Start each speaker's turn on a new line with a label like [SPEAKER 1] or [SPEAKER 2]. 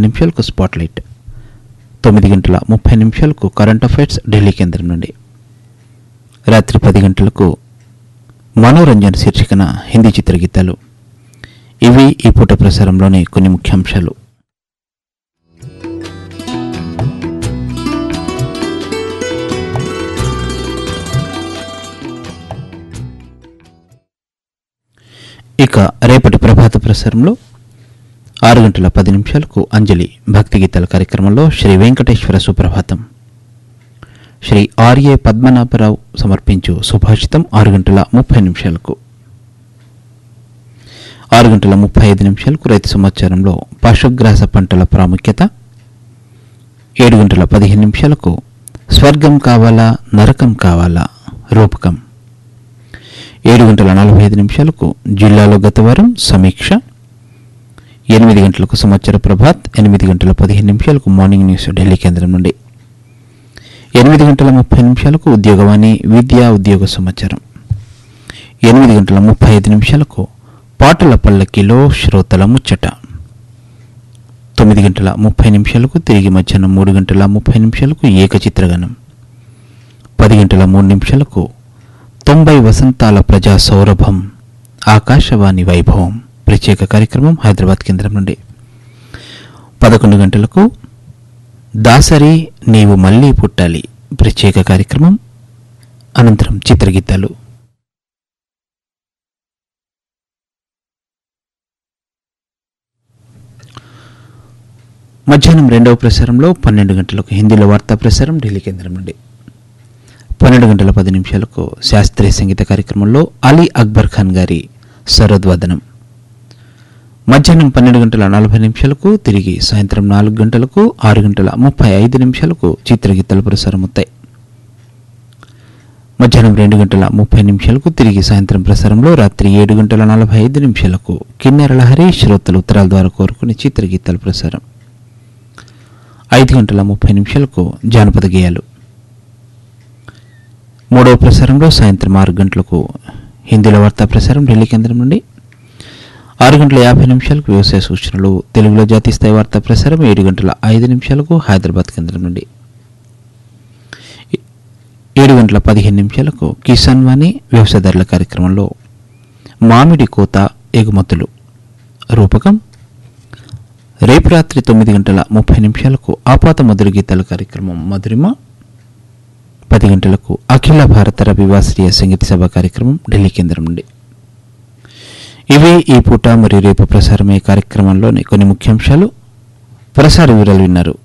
[SPEAKER 1] నిమిషాలకు స్పాట్లైట్ తొమ్మిది గంటల ముప్పై నిమిషాలకు కరెంట్ అఫైర్స్ ఢిల్లీ కేంద్రం నుండి రాత్రి పది గంటలకు మనోరంజన్ శీర్షికన హిందీ చిత్రగీతాలు ఇవి ఈ పూట ప్రసారంలోని కొన్ని ముఖ్యాంశాలు ఇక రేపటి ప్రభాత ప్రసారంలో ఆరు గంటల పది నిమిషాలకు అంజలి భక్తి గీతాల కార్యక్రమంలో శ్రీ వెంకటేశ్వర సుప్రభాతం శ్రీ ఆర్ఏ పద్మనాభరావు సమర్పించు సుభాషితం ఆరు గంటల ముప్పై నిమిషాలకు ఆరు గంటల ముప్పై ఐదు నిమిషాలకు రైతు సమాచారంలో పశుగ్రాస పంటల ప్రాముఖ్యత ఏడు గంటల పదిహేను నిమిషాలకు స్వర్గం కావాలా నరకం కావాలా రూపకం ఏడు గంటల నలభై ఐదు నిమిషాలకు జిల్లాలో గత వారం సమీక్ష ఎనిమిది గంటలకు సమాచార ప్రభాత్ ఎనిమిది గంటల పదిహేను నిమిషాలకు మార్నింగ్ న్యూస్ ఢిల్లీ కేంద్రం నుండి ఎనిమిది గంటల ముప్పై నిమిషాలకు ఉద్యోగవాణి విద్యా ఉద్యోగ సమాచారం ఎనిమిది గంటల ముప్పై ఐదు నిమిషాలకు పాటల పల్లకిలో శ్రోతల ముచ్చట తొమ్మిది గంటల ముప్పై నిమిషాలకు తిరిగి మధ్యాహ్నం మూడు గంటల ముప్పై నిమిషాలకు ఏకచిత్రగణం పది గంటల మూడు నిమిషాలకు తొంభై వసంతాల ప్రజా సౌరభం ఆకాశవాణి వైభవం ప్రత్యేక కార్యక్రమం హైదరాబాద్ కేంద్రం నుండి పదకొండు గంటలకు దాసరి నీవు మళ్ళీ పుట్టాలి ప్రత్యేక కార్యక్రమం అనంతరం చిత్రగీతాలు మధ్యాహ్నం రెండవ ప్రసారంలో పన్నెండు గంటలకు హిందీలో వార్తా ప్రసారం ఢిల్లీ కేంద్రం నుండి పన్నెండు గంటల పది నిమిషాలకు శాస్త్రీయ సంగీత కార్యక్రమంలో అలీ అక్బర్ ఖాన్ గారి సరోద్వదనం మధ్యాహ్నం పన్నెండు గంటల నలభై నిమిషాలకు తిరిగి సాయంత్రం నాలుగు గంటలకు ఆరు గంటల ముప్పై ఐదు నిమిషాలకు చిత్రగీతాలు ప్రసారమవుతాయి మధ్యాహ్నం రెండు గంటల ముప్పై నిమిషాలకు తిరిగి సాయంత్రం ప్రసారంలో రాత్రి ఏడు గంటల నలభై ఐదు నిమిషాలకు కిన్నెర లహరి శ్రోతలు ఉత్తరాల ద్వారా కోరుకునే చిత్రగీతాల ప్రసారం ఐదు గంటల ముప్పై నిమిషాలకు జానపద గేయాలు మూడవ ప్రసారంలో సాయంత్రం ఆరు గంటలకు హిందీలో వార్తా ప్రసారం ఢిల్లీ కేంద్రం నుండి ఆరు గంటల యాభై నిమిషాలకు వ్యవసాయ సూచనలు తెలుగులో జాతీయ స్థాయి వార్తా ప్రసారం ఏడు గంటల ఐదు నిమిషాలకు హైదరాబాద్ కేంద్రం నుండి ఏడు గంటల పదిహేను నిమిషాలకు కిసాన్ వాణి వ్యవసాయదారుల కార్యక్రమంలో మామిడి కోత ఎగుమతులు రూపకం రేపు రాత్రి తొమ్మిది గంటల ముప్పై నిమిషాలకు ఆపాత మధుర గీతాల కార్యక్రమం మధురిమ పది గంటలకు అఖిల భారత రవివాసరీయ సంగీత సభ కార్యక్రమం ఢిల్లీ కేంద్రం నుండి ఇవి ఈ పూట మరియు రేపు ప్రసారమయ్యే కార్యక్రమంలోని కొన్ని ముఖ్యాంశాలు ప్రసార వివరాలు విన్నారు